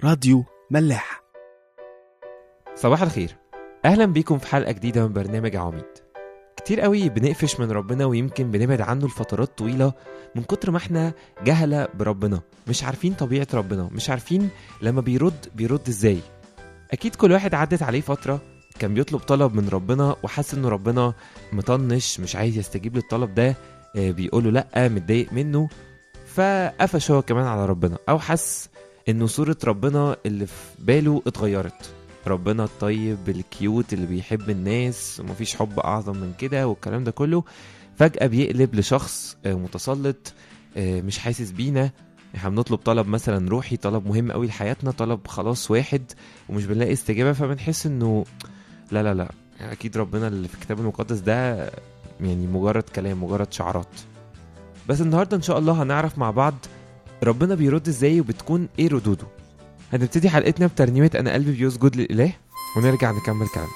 راديو ملاح صباح الخير اهلا بيكم في حلقه جديده من برنامج عواميد كتير قوي بنقفش من ربنا ويمكن بنبعد عنه لفترات طويله من كتر ما احنا جهله بربنا مش عارفين طبيعه ربنا مش عارفين لما بيرد بيرد ازاي اكيد كل واحد عدت عليه فتره كان بيطلب طلب من ربنا وحس انه ربنا مطنش مش عايز يستجيب للطلب ده آه، بيقوله لا متضايق منه فقفش هو كمان على ربنا او حس انه صورة ربنا اللي في باله اتغيرت ربنا الطيب الكيوت اللي بيحب الناس ومفيش حب اعظم من كده والكلام ده كله فجأة بيقلب لشخص آه، متسلط آه، مش حاسس بينا احنا بنطلب طلب مثلا روحي طلب مهم قوي لحياتنا طلب خلاص واحد ومش بنلاقي استجابة فبنحس انه لا لا لا اكيد ربنا اللي في الكتاب المقدس ده يعني مجرد كلام مجرد شعارات بس النهارده ان شاء الله هنعرف مع بعض ربنا بيرد ازاي وبتكون ايه ردوده هنبتدي حلقتنا بترنيمة أنا قلبي بيسجد للإله ونرجع نكمل كلامنا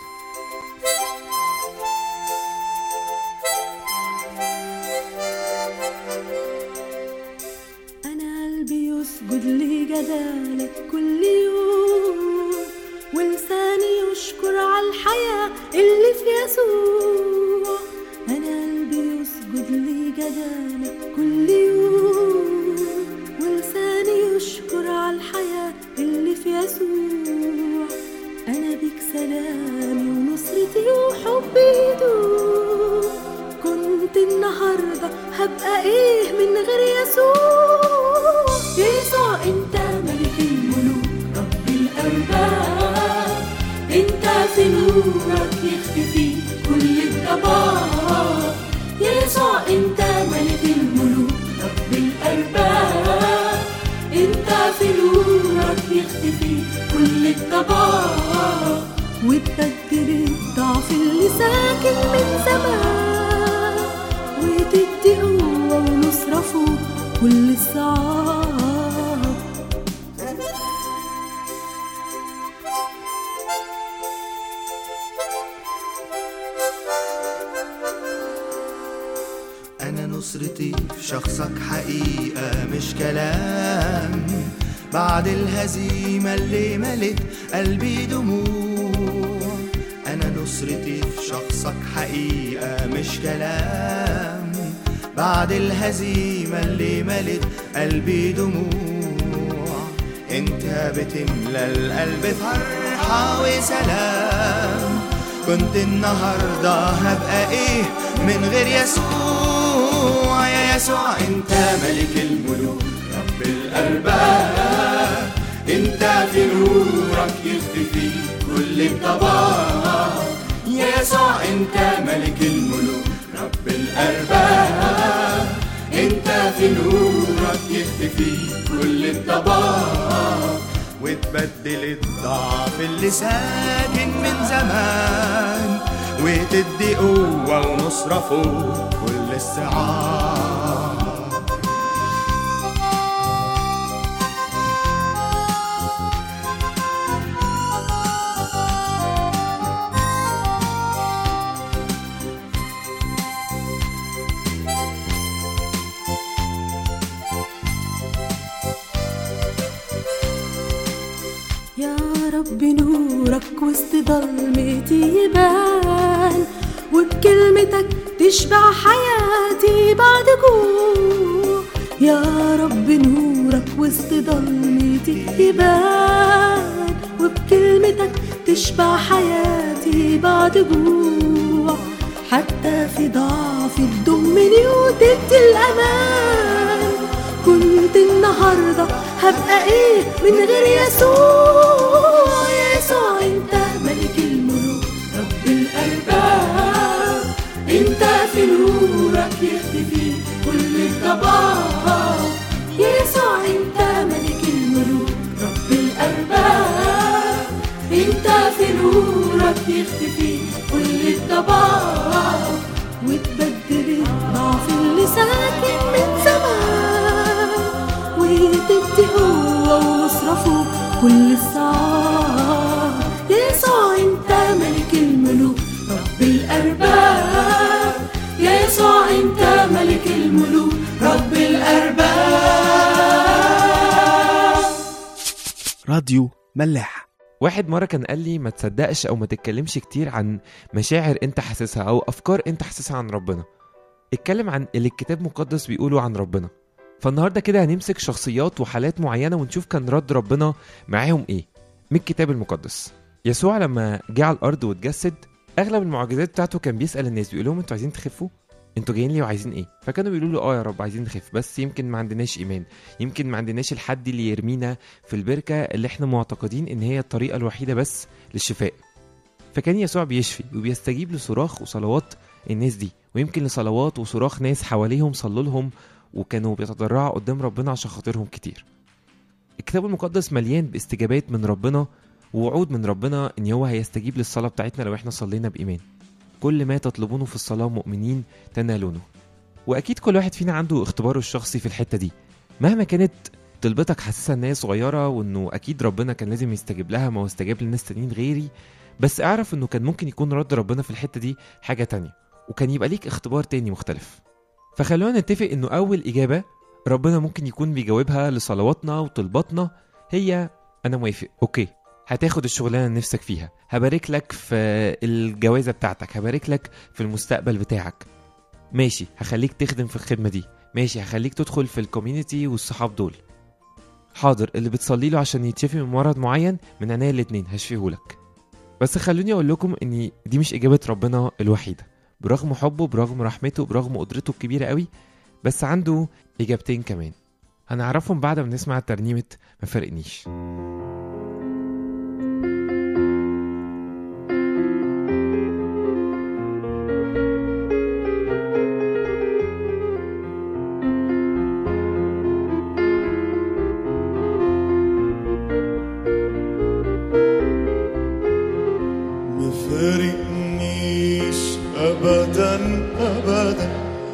أنا قلبي يسجد لجلالك كل يوم ولساني يشكر على الحياة اللي في يسوع أنا قلبي يسجد لجلالك كل يوم ولساني يشكر على الحياة اللي في يسوع أنا بيك سلامي ونصرتي وحبي يدوم كنت النهاردة هبقى ايه من غير يسوع يسوع انت ملك الملوك رب الارباب انت في نورك يختفي كل الضباب يسوع انت ملك الملوك رب الارباب انت في نورك يختفي كل الضباب وتبدل الضعف اللي ساكن من زمان وتدي قوة ونصرة فوق كل الصعاب أنا نصرتي في شخصك حقيقة مش كلام بعد الهزيمة اللي ملت قلبي دموع أنا نصرتي في شخصك حقيقة مش كلام بعد الهزيمة اللي ملت قلبي دموع انت بتملى القلب فرحة وسلام كنت النهاردة هبقى ايه من غير يسوع يا يسوع انت ملك الملوك رب الأرباب انت في نورك يختفي كل الضباب يا يسوع انت ملك الملوك رب الأرباب انت في نورك يختفي كل الضباب وتبدل الضعف اللي ساكن من زمان وتدي قوة ونصرة فوق كل الصعاب يا رب نورك وسط ضلمتي يبان وبكلمتك تشبع حياتي بعد جوع يا رب نورك وسط ضلمتي يبان وبكلمتك تشبع حياتي بعد جوع حتى في ضعفي تضمني وتدي الأمان كنت النهاردة هبقى ايه من غير يسوع يا يسوع انت ملك الملوك رب الأرباب انت في نورك يختفي كل الضباب يا يسوع انت ملك الملوك رب الأرباب انت في نورك يختفي كل الضباب وتبدل الضعف اللي ساكن من زمان وتدي قوة ونصرة فوق كل الصعاب يا يسوع انت ملك الملوك رب الأرباب يا يسوع انت ملك الملوك رب الأرباب راديو ملاح واحد مرة كان قال لي ما تصدقش أو ما تتكلمش كتير عن مشاعر أنت حاسسها أو أفكار أنت حاسسها عن ربنا اتكلم عن اللي الكتاب المقدس بيقوله عن ربنا فالنهاردة كده هنمسك شخصيات وحالات معينة ونشوف كان رد ربنا معاهم إيه من الكتاب المقدس يسوع لما جه على الأرض واتجسد أغلب المعجزات بتاعته كان بيسأل الناس بيقول لهم أنتوا عايزين تخفوا؟ انتوا جايين لي وعايزين ايه فكانوا بيقولوا له اه يا رب عايزين نخف بس يمكن ما عندناش ايمان يمكن ما عندناش الحد اللي يرمينا في البركه اللي احنا معتقدين ان هي الطريقه الوحيده بس للشفاء فكان يسوع بيشفي وبيستجيب لصراخ وصلوات الناس دي ويمكن لصلوات وصراخ ناس حواليهم صلوا لهم وكانوا بيتضرعوا قدام ربنا عشان خاطرهم كتير الكتاب المقدس مليان باستجابات من ربنا ووعود من ربنا ان هو هيستجيب للصلاه بتاعتنا لو احنا صلينا بايمان كل ما تطلبونه في الصلاه مؤمنين تنالونه واكيد كل واحد فينا عنده اختباره الشخصي في الحته دي مهما كانت طلبتك حاسسها ان هي صغيره وانه اكيد ربنا كان لازم يستجيب لها ما هو استجاب لناس تانيين غيري بس اعرف انه كان ممكن يكون رد ربنا في الحته دي حاجه تانية وكان يبقى ليك اختبار تاني مختلف فخلونا نتفق انه اول اجابه ربنا ممكن يكون بيجاوبها لصلواتنا وطلباتنا هي انا موافق اوكي هتاخد الشغلانه اللي نفسك فيها هبارك لك في الجوازه بتاعتك هبارك لك في المستقبل بتاعك ماشي هخليك تخدم في الخدمه دي ماشي هخليك تدخل في الكوميونتي والصحاب دول حاضر اللي بتصلي له عشان يتشفي من مرض معين من عينيا الاتنين هشفيهولك بس خلوني اقول لكم ان دي مش اجابه ربنا الوحيده برغم حبه برغم رحمته برغم قدرته الكبيره قوي بس عنده اجابتين كمان هنعرفهم بعد ما نسمع ترنيمه ما فرقنيش ما فارقنيش ابدا ابدا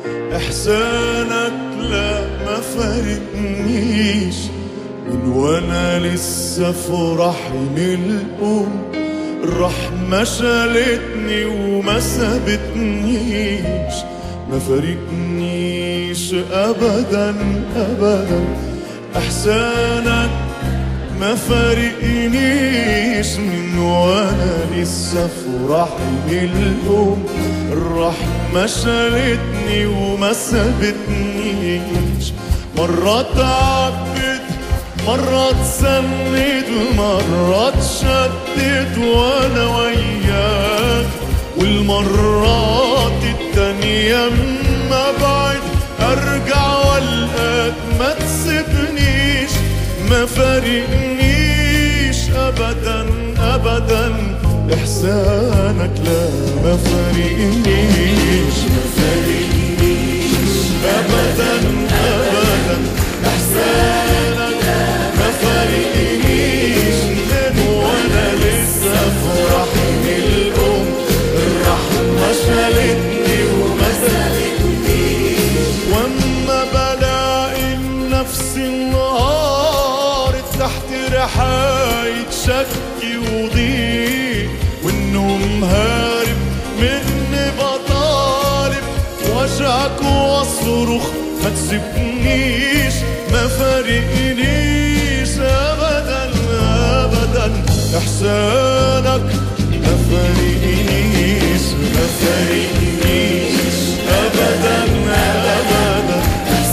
احسانك لا ما فارقنيش من وانا لسه في رحم الام الرحمة شالتني وما سابتنيش ما فارقنيش ابدا ابدا احسانك ما فارقنيش من وانا لسه في رحم الام الرحمة شالتني وما سابتنيش مرة تعبت مرة اتسند مرة اتشدت وانا وياك والمرات التانية اما بعد ارجع والقاك ما تسيبنيش ما فارقنيش ابدا ابدا احسانك لا ما فارقنيش ما فارقنيش ابدا ابدا احسانك ما فارقنيش من وانا لسه في رحم الام الرحمه شالتني وما سالتنيش واما بلاقي نفسي النهار تحت رحاية شكي وضيق والنوم هارب مني بطالب وجعك واصرخ ما تسيبنيش ما فارقنيش ابدا ابدا احسانك ما فارقنيش ما فارقنيش ابدا ابدا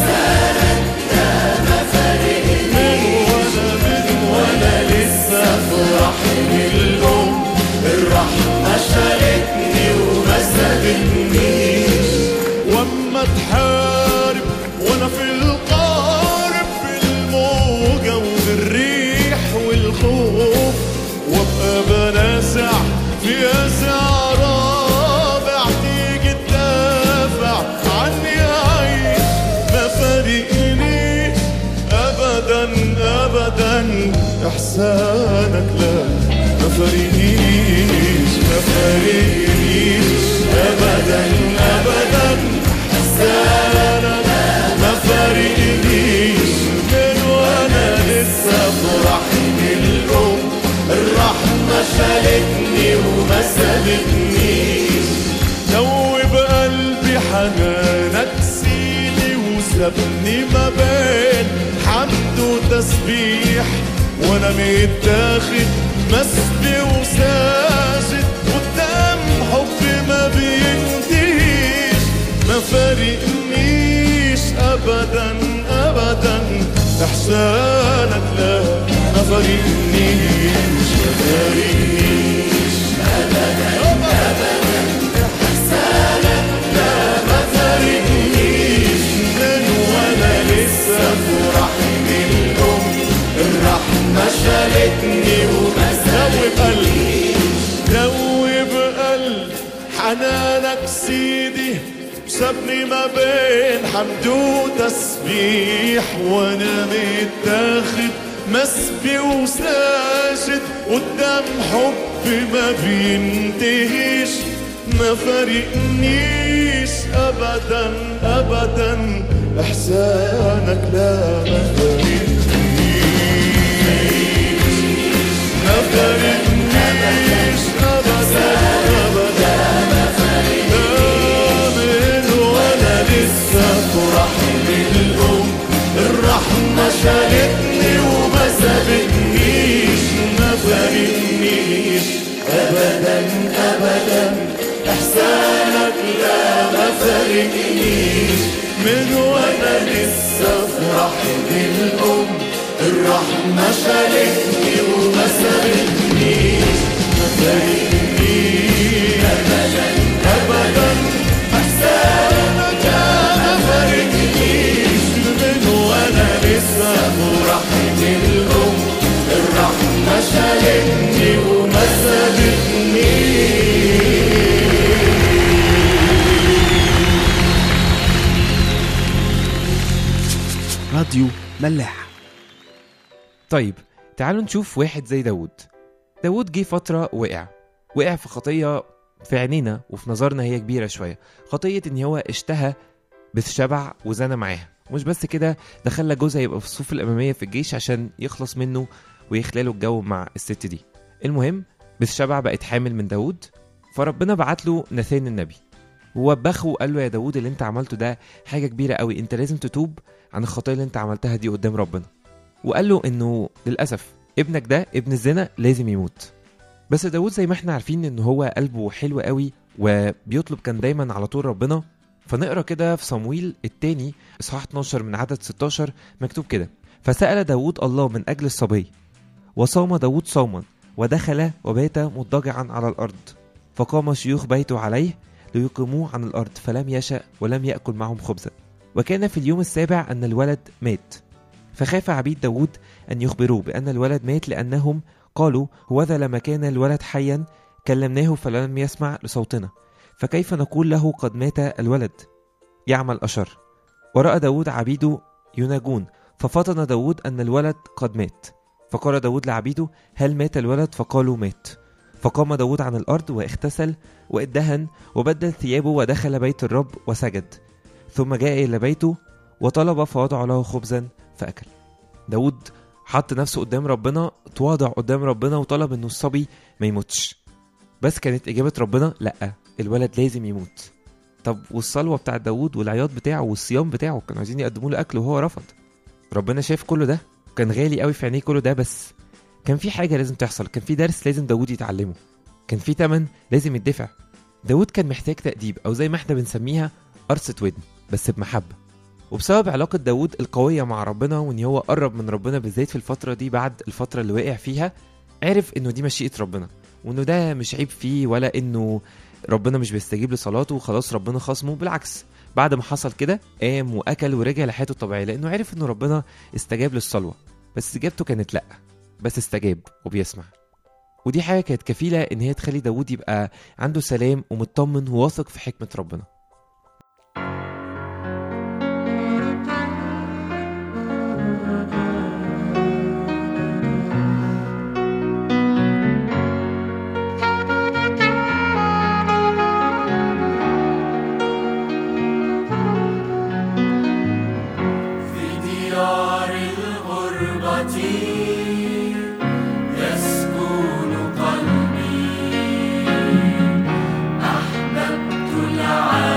من وانا من وانا لسه في رحم الام الرحمة شالتني وما سابتنيش واما تحارب وانا في القارب في الموجة وفي الريح والخوف وابقى بنازع في ازع رابع تيجي تدافع عني عايش ما فارقني ابدا ابدا احسانك لا ما فارقنيش ما فارقنيش ابدا ابدا احسانك ما فارقنيش من وانا لسه في رحم الام الرحمه شالتني وما سابتنيش دوب قلبي حنانك سيدي وسابني ما بين حمد وتسبيح وانا متاخد مسبي وساجد قدام حب ما بينتهيش ما فارقنيش ابدا ابدا احسانك لا ما فارقنيش ما فارقنيش ما فارقنيش من وانا لسه في رحم الام الرحمة شالتني ومسوي بقلبي دوي بقلب حنانك سيدي سابني ما بين حمد وتسبيح وانا متاخد مسبي وساجد قدام حب ما بينتهيش ما فارقنيش ابدا ابدا احسانك لا ما فارقنيش ما فارقنيش ابدا ابدا آمن وانا لسه في رحم الام الرحمة شالتني وما سابتنيش ما فارقنيش ابدا ابدا احسانك لا ما فارقنيش من وانا لسه في رحم الام الرحمة شالتني وما سابتنيش ما فارقنيش ابدا ابدا احسانك لا ما فارقنيش من وانا لسه في رحم الام الرحمة شالتني وما سابتنيش راديو ملاح طيب تعالوا نشوف واحد زي داود داود جه فترة وقع وقع في خطية في عينينا وفي نظرنا هي كبيرة شوية خطية ان هو اشتهى بالشبع وزنى معاها مش بس كده ده خلى جوزها يبقى في الصفوف الأمامية في الجيش عشان يخلص منه ويخلاله الجو مع الست دي المهم بالشبع بقت حامل من داود فربنا بعت له ناثان النبي ووبخه وقال له يا داود اللي انت عملته ده حاجة كبيرة قوي انت لازم تتوب عن الخطية اللي انت عملتها دي قدام ربنا وقال له انه للاسف ابنك ده ابن الزنا لازم يموت بس داود زي ما احنا عارفين ان هو قلبه حلو قوي وبيطلب كان دايما على طول ربنا فنقرا كده في صمويل التاني اصحاح 12 من عدد 16 مكتوب كده فسأل داود الله من أجل الصبي وصام داود صوما ودخل وبات مضطجعا على الأرض فقام شيوخ بيته عليه ليقيموه عن الأرض فلم يشأ ولم يأكل معهم خبزا وكان في اليوم السابع أن الولد مات فخاف عبيد داود أن يخبروه بأن الولد مات لأنهم قالوا هوذا لما كان الولد حيا كلمناه فلم يسمع لصوتنا فكيف نقول له قد مات الولد يعمل أشر ورأى داود عبيده يناجون ففطن داود أن الولد قد مات فقال داود لعبيده هل مات الولد فقالوا مات فقام داود عن الأرض واغتسل وادهن وبدل ثيابه ودخل بيت الرب وسجد ثم جاء إلى بيته وطلب فوضع له خبزا فأكل داود حط نفسه قدام ربنا تواضع قدام ربنا وطلب انه الصبي ما يموتش بس كانت إجابة ربنا لأ الولد لازم يموت طب والصلوة بتاع داود والعياط بتاعه والصيام بتاعه كانوا عايزين يقدموا له أكل وهو رفض ربنا شايف كل ده كان غالي قوي في عينيه كل ده بس كان في حاجة لازم تحصل كان في درس لازم داود يتعلمه كان في تمن لازم يدفع داود كان محتاج تأديب أو زي ما احنا بنسميها قرصة ودن بس بمحبة وبسبب علاقة داود القوية مع ربنا وان هو قرب من ربنا بالذات في الفترة دي بعد الفترة اللي وقع فيها عرف انه دي مشيئة ربنا وانه ده مش عيب فيه ولا انه ربنا مش بيستجيب لصلاته وخلاص ربنا خصمه بالعكس بعد ما حصل كده قام واكل ورجع لحياته الطبيعيه لانه عرف انه ربنا استجاب للصلوه بس استجابته كانت لا بس استجاب وبيسمع ودي حاجه كانت كفيله ان هي تخلي داود يبقى عنده سلام ومطمن وواثق في حكمه ربنا في ديار الغربة يسكن قلبي أحببت العالم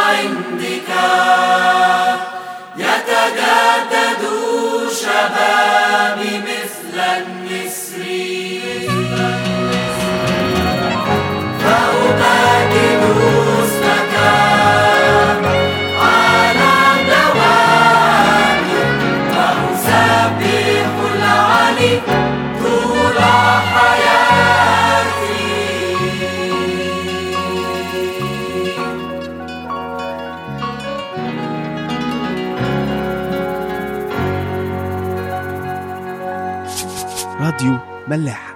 عندك يتجدد شبابي مثل النسر فأمجد اسمك على الدوام وأسبح العلي طول حياتي راديو ملاح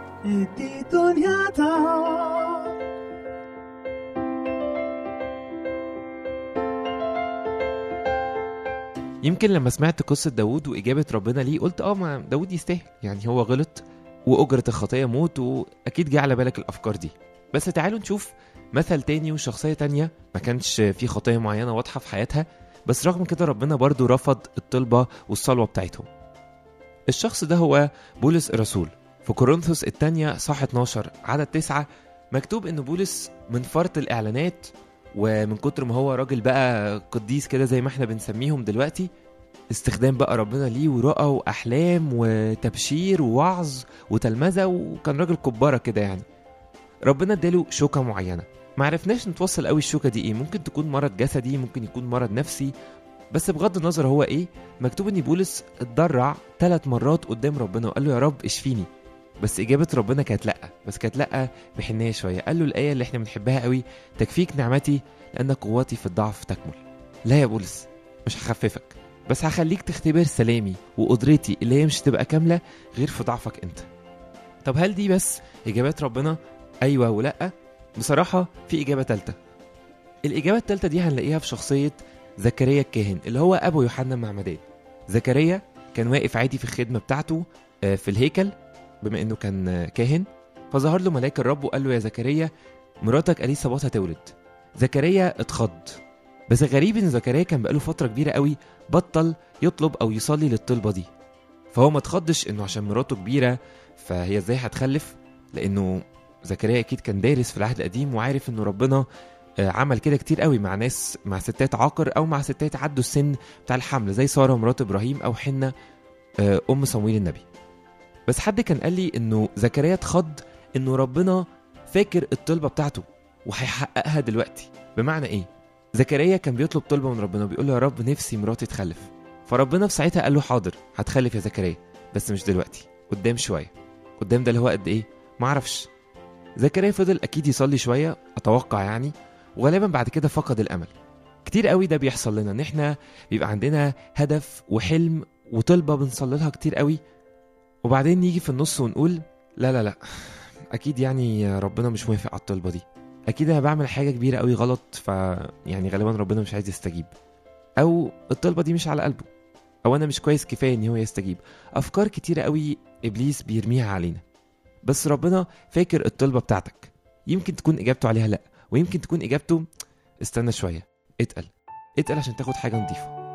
يمكن لما سمعت قصة داوود وإجابة ربنا ليه قلت اه ما داوود يستاهل يعني هو غلط وأجرة الخطية موت وأكيد جه على بالك الأفكار دي بس تعالوا نشوف مثل تاني وشخصية تانية ما كانش في خطية معينة واضحة في حياتها بس رغم كده ربنا برضو رفض الطلبة والصلوة بتاعتهم الشخص ده هو بولس الرسول في كورنثوس الثانية صح 12 عدد 9 مكتوب ان بولس من فرط الاعلانات ومن كتر ما هو راجل بقى قديس كده زي ما احنا بنسميهم دلوقتي استخدام بقى ربنا ليه ورؤى واحلام وتبشير ووعظ وتلمذه وكان راجل كباره كده يعني ربنا اداله شوكه معينه ما عرفناش نتوصل قوي الشوكه دي ايه ممكن تكون مرض جسدي ممكن يكون مرض نفسي بس بغض النظر هو ايه مكتوب ان بولس اتضرع ثلاث مرات قدام ربنا وقال له يا رب اشفيني بس اجابه ربنا كانت لا بس كانت لا بحنيه شويه قال له الايه اللي احنا بنحبها قوي تكفيك نعمتي لان قوتي في الضعف تكمل لا يا بولس مش هخففك بس هخليك تختبر سلامي وقدرتي اللي هي مش هتبقى كامله غير في ضعفك انت طب هل دي بس اجابات ربنا ايوه ولا بصراحه في اجابه تالته الاجابه التالته دي هنلاقيها في شخصيه زكريا الكاهن اللي هو ابو يوحنا المعمدان زكريا كان واقف عادي في الخدمه بتاعته آه، في الهيكل بما انه كان آه، كاهن فظهر له ملاك الرب وقال له يا زكريا مراتك اليصابات هتولد زكريا اتخض بس غريب ان زكريا كان بقاله فتره كبيره قوي بطل يطلب او يصلي للطلبه دي فهو ما اتخضش انه عشان مراته كبيره فهي ازاي هتخلف لانه زكريا اكيد كان دارس في العهد القديم وعارف انه ربنا آه، عمل كده كتير قوي مع ناس مع ستات عاقر او مع ستات عدوا السن بتاع الحمل زي ساره مرات ابراهيم او حنه آه، ام صمويل النبي بس حد كان قال لي انه زكريا اتخض انه ربنا فاكر الطلبه بتاعته وهيحققها دلوقتي بمعنى ايه زكريا كان بيطلب طلبه من ربنا بيقول له يا رب نفسي مراتي تخلف فربنا في ساعتها قال له حاضر هتخلف يا زكريا بس مش دلوقتي قدام شويه قدام ده اللي هو قد ايه معرفش زكريا فضل اكيد يصلي شويه اتوقع يعني وغالبا بعد كده فقد الامل كتير قوي ده بيحصل لنا ان احنا بيبقى عندنا هدف وحلم وطلبه بنصلي لها كتير قوي وبعدين نيجي في النص ونقول لا لا لا اكيد يعني ربنا مش موافق على الطلبه دي اكيد انا بعمل حاجه كبيره قوي غلط ف يعني غالبا ربنا مش عايز يستجيب او الطلبه دي مش على قلبه او انا مش كويس كفايه ان هو يستجيب افكار كتيره قوي ابليس بيرميها علينا بس ربنا فاكر الطلبه بتاعتك يمكن تكون اجابته عليها لا ويمكن تكون اجابته استنى شويه اتقل اتقل عشان تاخد حاجه نظيفه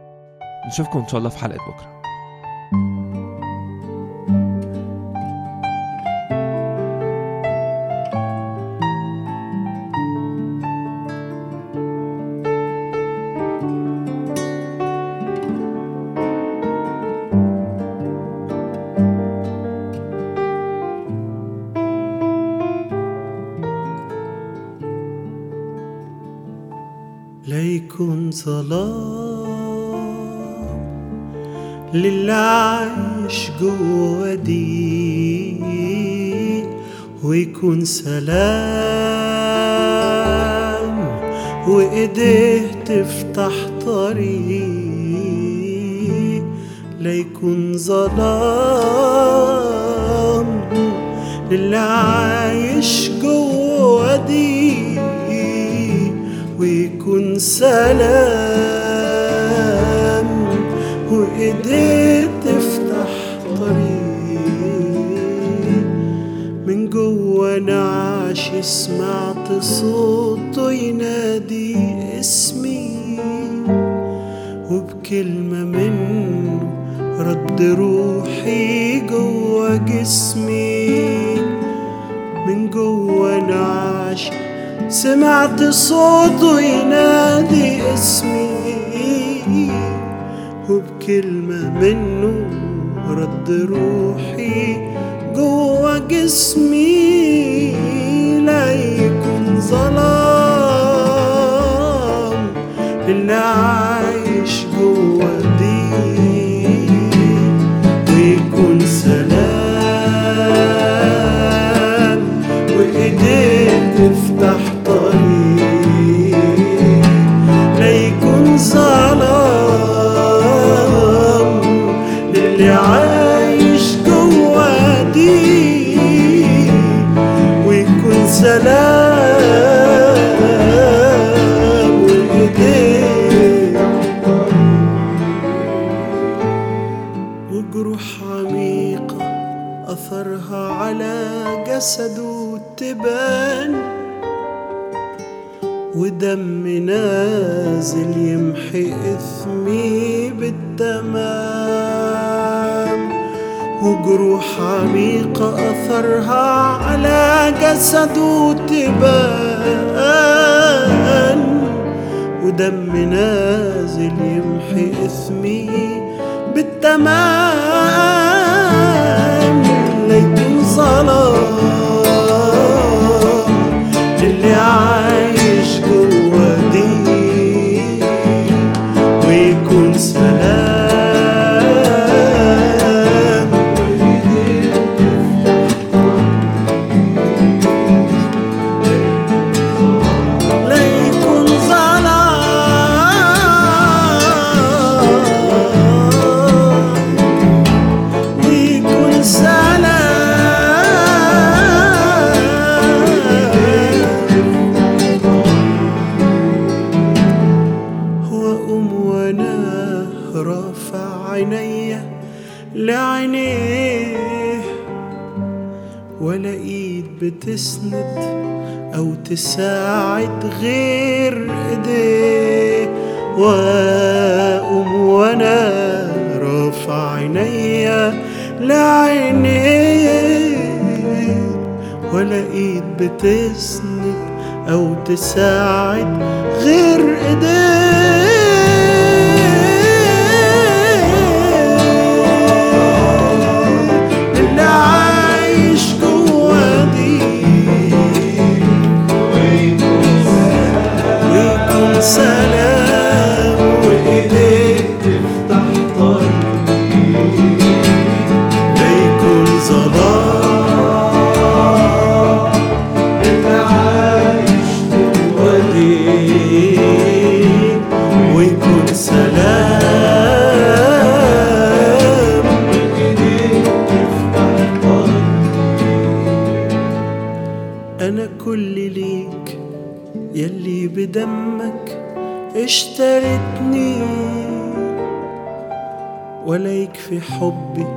نشوفكم ان شاء الله في حلقه بكره ليكن ظلام للي عايش جوا دي ويكون سلام وايديه تفتح طريق ليكن ظلام للي عايش جوا دي ويكون سلام وايديه تفتح طريق من جوا نعش سمعت صوته ينادي اسمي وبكلمة منه رد روحي جوا جسمي من جوا نعش سمعت صوته ينادي اسمي وبكلمة منه رد روحي جوا جسمي لا يكون ظلام اللي عايش جوا دي ويكون سلام وايديك تفتح طريق لا يكون ظلام للي عايش جوا دي ويكون سلام وايديك وجروح عميقة أثرها على جسده تبان ودم نازل يمحي إثمي بالتمام وجروح عميقة أثرها على جسده تبان ودم نازل يمحي إثمي بالتمام ليكون ظلام للي عايش جوا دي ويكون سلام ليكون ظلام ويكون سلام وأقوم وأنا رافع عينيا لعينيه ولا إيد بتسند أو تساعد غير إيديه وأقوم وأنا رافع عينيا لعينيه ولا إيد بتسند أو تساعد غير إيديه اللي عايش جوا دي ويكون سلام وإيديك تفتح طريق ليكون ظلام اللي عايش جوا دي ويكون سلام وإيديك تفتح طريق أنا كل ليك يلي بدمك اشتريتني ولا يكفي حبي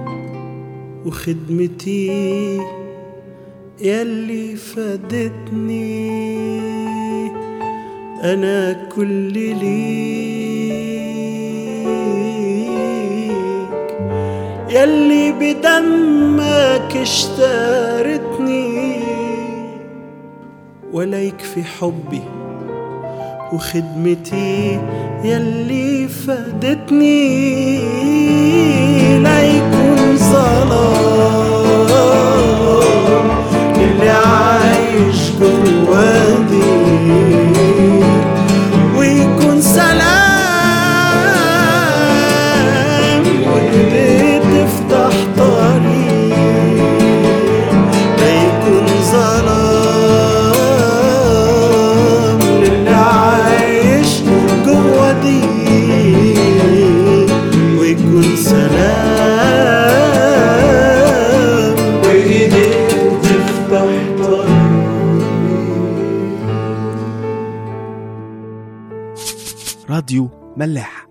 وخدمتي يلي فادتني أنا كل ليك يلي بدمك اشترتني ولا يكفي حبي وخدمتي يلي فادتني لا يكون ظلام اللي عايش جوادي ويكون سلام وايديه تفتح طريق لا يكون ظلام للي عايش جوا دي ويكون سلام وايديه تفتح طريق راديو ملاح